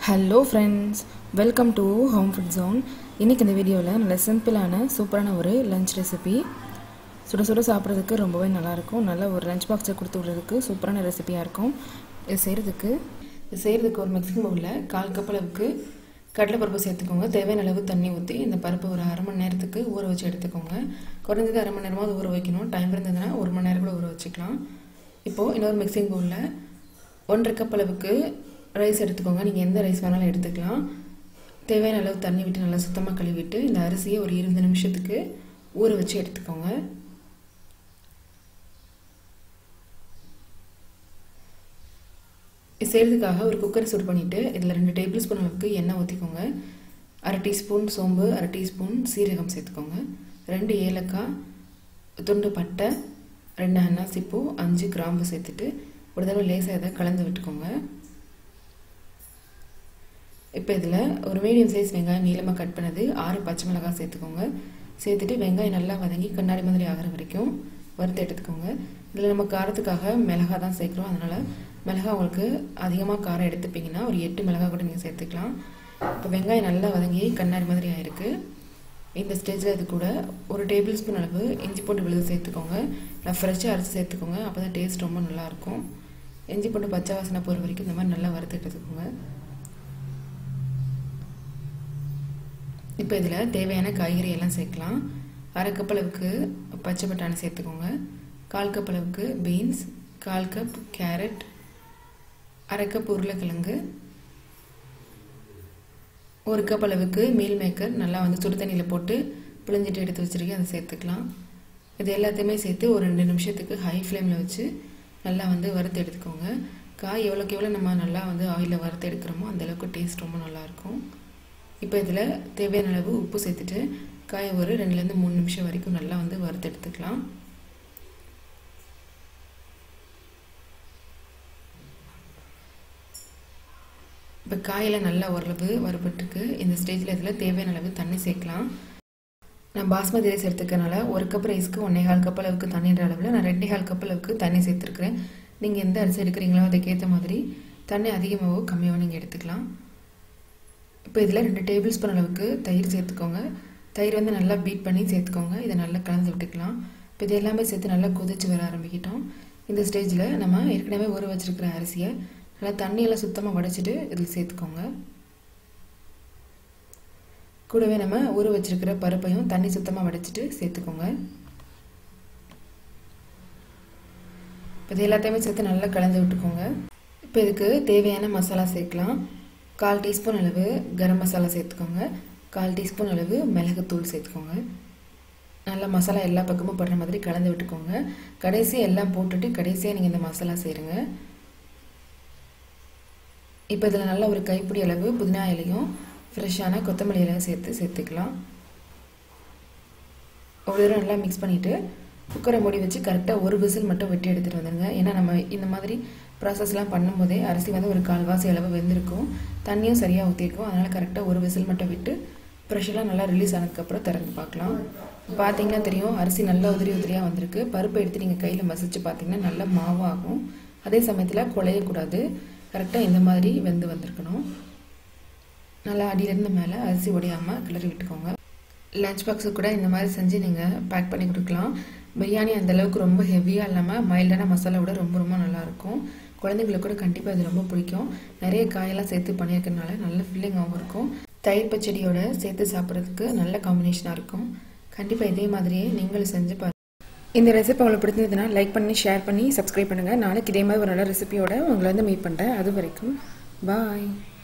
hello friends welcome to home food zone இன்றைக்கி இந்த வீடியோவில் நல்ல சிம்பிளான சூப்பரான ஒரு லஞ்ச் ரெசிபி சுட சுட சாப்பிட்றதுக்கு ரொம்பவே நல்லாயிருக்கும் நல்ல ஒரு லஞ்ச் பாக்ஸை கொடுத்து விடுறதுக்கு சூப்பரான ரெசிபியாக இருக்கும் இது செய்கிறதுக்கு இது செய்கிறதுக்கு ஒரு மிக்சிங் பவுலில் கால் கப் அளவுக்கு கடலைப்பருப்பு சேர்த்துக்கோங்க தேவையான அளவு தண்ணி ஊற்றி இந்த பருப்பு ஒரு அரை மணி நேரத்துக்கு ஊற வச்சு எடுத்துக்கோங்க குறைஞ்சது அரை மணி நேரமாவது ஊற வைக்கணும் டைம் இருந்ததுன்னா ஒரு மணி நேரம் கூட ஊற வச்சுக்கலாம் இப்போது இன்னொரு மிக்சிங் பவுலில் ஒன்றரை கப் அளவுக்கு ரைஸ் எடுத்துக்கோங்க நீங்கள் எந்த ரைஸ் வேணாலும் எடுத்துக்கலாம் தேவையான அளவு தண்ணி விட்டு நல்லா சுத்தமாக கழுவிட்டு இந்த அரிசியை ஒரு இருபது நிமிஷத்துக்கு ஊற வச்சு எடுத்துக்கோங்க செய்கிறதுக்காக ஒரு குக்கரை சூடு பண்ணிவிட்டு இதில் ரெண்டு டேபிள் ஸ்பூன் அளவுக்கு எண்ணெய் ஊற்றிக்கோங்க அரை டீஸ்பூன் சோம்பு அரை டீஸ்பூன் சீரகம் சேர்த்துக்கோங்க ரெண்டு ஏலக்காய் துண்டு பட்டை ரெண்டு அன்னாசிப்பூ அஞ்சு கிராம்பு சேர்த்துட்டு ஒரு தடவை லேசாக இதை கலந்து விட்டுக்கோங்க இப்போ இதில் ஒரு மீடியம் சைஸ் வெங்காயம் நீளமாக கட் பண்ணது ஆறு பச்சை மிளகாய் சேர்த்துக்கோங்க சேர்த்துட்டு வெங்காயம் நல்லா வதங்கி கண்ணாடி மாதிரி ஆகிற வரைக்கும் வறுத்து எடுத்துக்கோங்க இதில் நம்ம காரத்துக்காக மிளகா தான் சேர்க்குறோம் அதனால் மிளகா உங்களுக்கு அதிகமாக காரம் எடுத்துப்பீங்கன்னா ஒரு எட்டு மிளகா கூட நீங்கள் சேர்த்துக்கலாம் இப்போ வெங்காயம் நல்லா வதங்கி கண்ணாடி மாதிரி ஆயிருக்கு இந்த ஸ்டேஜில் இது கூட ஒரு டேபிள் ஸ்பூன் அளவு இஞ்சி பூண்டு விழுது சேர்த்துக்கோங்க நான் ஃப்ரெஷ்ஷாக அரைச்சி சேர்த்துக்கோங்க அப்போ தான் டேஸ்ட் ரொம்ப நல்லாயிருக்கும் இஞ்சி பூண்டு பச்சை வாசனை போகிற வரைக்கும் இந்த மாதிரி நல்லா வறுத்து எடுத்துக்கோங்க இப்போ இதில் தேவையான காய்கறி எல்லாம் சேர்க்கலாம் அரை கப் அளவுக்கு பச்சை பட்டாணி சேர்த்துக்கோங்க கால் கப் அளவுக்கு பீன்ஸ் கால் கப் கேரட் அரை கப் உருளைக்கிழங்கு ஒரு கப் அளவுக்கு மீல் மேக்கர் நல்லா வந்து சுடு தண்ணியில் போட்டு பிழிஞ்சிட்டு எடுத்து வச்சுருக்கேன் அதை சேர்த்துக்கலாம் இது எல்லாத்தையுமே சேர்த்து ஒரு ரெண்டு நிமிஷத்துக்கு ஹை ஃப்ளேமில் வச்சு நல்லா வந்து வறுத்து எடுத்துக்கோங்க காய் எவ்வளோக்கு எவ்வளோ நம்ம நல்லா வந்து ஆயிலில் வறுத்து எடுக்கிறோமோ அந்தளவுக்கு டேஸ்ட் ரொம்ப நல்லாயிருக்கும் இப்போ இதில் தேவையான அளவு உப்பு சேர்த்துட்டு காய் ஒரு ரெண்டுலேருந்து மூணு நிமிஷம் வரைக்கும் நல்லா வந்து வறுத்து எடுத்துக்கலாம் இப்போ காயில் நல்லா ஓரளவு வறுபட்டுருக்கு இந்த ஸ்டேஜில் இதில் தேவையான அளவு தண்ணி சேர்க்கலாம் நான் பாஸ்மதி ரைஸ் எடுத்துக்கனால ஒரு கப் ரைஸ்க்கு ஒன்றே கால் கப் அளவுக்கு தண்ணின்ற அளவில் நான் ரெண்டே கால் கப் அளவுக்கு தண்ணி சேர்த்துருக்குறேன் நீங்கள் எந்த அரிசி எடுக்கிறீங்களோ அதுக்கேற்ற மாதிரி தண்ணி அதிகமாகவோ கம்மியாகவோ நீங்கள் எடுத்துக்கலாம் இப்போ இதில் ரெண்டு டேபிள் ஸ்பூன் அளவுக்கு தயிர் சேர்த்துக்கோங்க தயிர் வந்து நல்லா பீட் பண்ணி சேர்த்துக்கோங்க இதை நல்லா கலந்து விட்டுக்கலாம் இப்போ இது எல்லாமே சேர்த்து நல்லா கொதிச்சு வர ஆரம்பிக்கிட்டோம் இந்த ஸ்டேஜில் நம்ம ஏற்கனவே ஊற வச்சுருக்கிற அரிசியை நல்லா தண்ணியெல்லாம் சுத்தமாக வடைச்சிட்டு இதில் சேர்த்துக்கோங்க கூடவே நம்ம ஊற வச்சுருக்கிற பருப்பையும் தண்ணி சுத்தமாக வடைச்சிட்டு சேர்த்துக்கோங்க இப்போ இது எல்லாத்தையுமே சேர்த்து நல்லா கலந்து விட்டுக்கோங்க இப்போ இதுக்கு தேவையான மசாலா சேர்க்கலாம் கால் டீஸ்பூன் அளவு கரம் மசாலா சேர்த்துக்கோங்க கால் டீஸ்பூன் அளவு மிளகுத்தூள் சேர்த்துக்கோங்க நல்லா மசாலா எல்லா பக்கமும் படுற மாதிரி கலந்து விட்டுக்கோங்க கடைசியாக எல்லாம் போட்டுட்டு கடைசியாக நீங்கள் இந்த மசாலா சேருங்க இப்போ இதில் நல்ல ஒரு கைப்பிடி அளவு புதினா இலையும் ஃப்ரெஷ்ஷான கொத்தமல்லி இலையும் சேர்த்து சேர்த்துக்கலாம் ஒரு தடவை நல்லா மிக்ஸ் பண்ணிவிட்டு குக்கரை மூடி வச்சு கரெக்டாக ஒரு விசில் மட்டும் வெட்டி எடுத்துகிட்டு வந்துடுங்க ஏன்னா நம்ம இந்த மாதிரி ப்ராசஸ்லாம் பண்ணும்போதே அரிசி வந்து ஒரு கால்வாசி அளவு வெந்திருக்கும் தண்ணியும் சரியாக ஊற்றிருக்கும் அதனால் கரெக்டாக ஒரு விசில் மட்டும் விட்டு ப்ரெஷர்லாம் நல்லா ரிலீஸ் ஆனதுக்கப்புறம் திறந்து பார்க்கலாம் பார்த்தீங்கன்னா தெரியும் அரிசி நல்லா உதிரி உதிரியாக வந்திருக்கு பருப்பை எடுத்து நீங்கள் கையில் மசிச்சு பார்த்தீங்கன்னா நல்லா மாவாகும் அதே சமயத்தில் குழையக்கூடாது கரெக்டாக இந்த மாதிரி வெந்து வந்திருக்கணும் நல்லா அடியிலேருந்து மேலே அரிசி உடையாமல் கிளறி விட்டுக்கோங்க லஞ்ச் பாக்ஸு கூட இந்த மாதிரி செஞ்சு நீங்கள் பேக் பண்ணி கொடுக்கலாம் பிரியாணி அந்தளவுக்கு ரொம்ப ஹெவியாக இல்லாமல் மைல்டான மசாலாவோட ரொம்ப ரொம்ப நல்லாயிருக்கும் குழந்தைங்களுக்கு கூட கண்டிப்பாக இது ரொம்ப பிடிக்கும் நிறைய காயெல்லாம் சேர்த்து பண்ணியிருக்கனால நல்ல ஃபில்லிங்காகவும் இருக்கும் தயிர் பச்சடியோட சேர்த்து சாப்பிட்றதுக்கு நல்ல காம்பினேஷனாக இருக்கும் கண்டிப்பாக இதே மாதிரியே நீங்களும் செஞ்சு பாருங்கள் இந்த ரெசிபி உங்களுக்கு பிடிச்சதுன்னா லைக் பண்ணி ஷேர் பண்ணி சப்ஸ்கிரைப் பண்ணுங்கள் நாளைக்கு இதே மாதிரி ஒரு நல்ல ரெசிபியோட உங்களை வந்து மீட் பண்ணுறேன் அது வரைக்கும் பாய்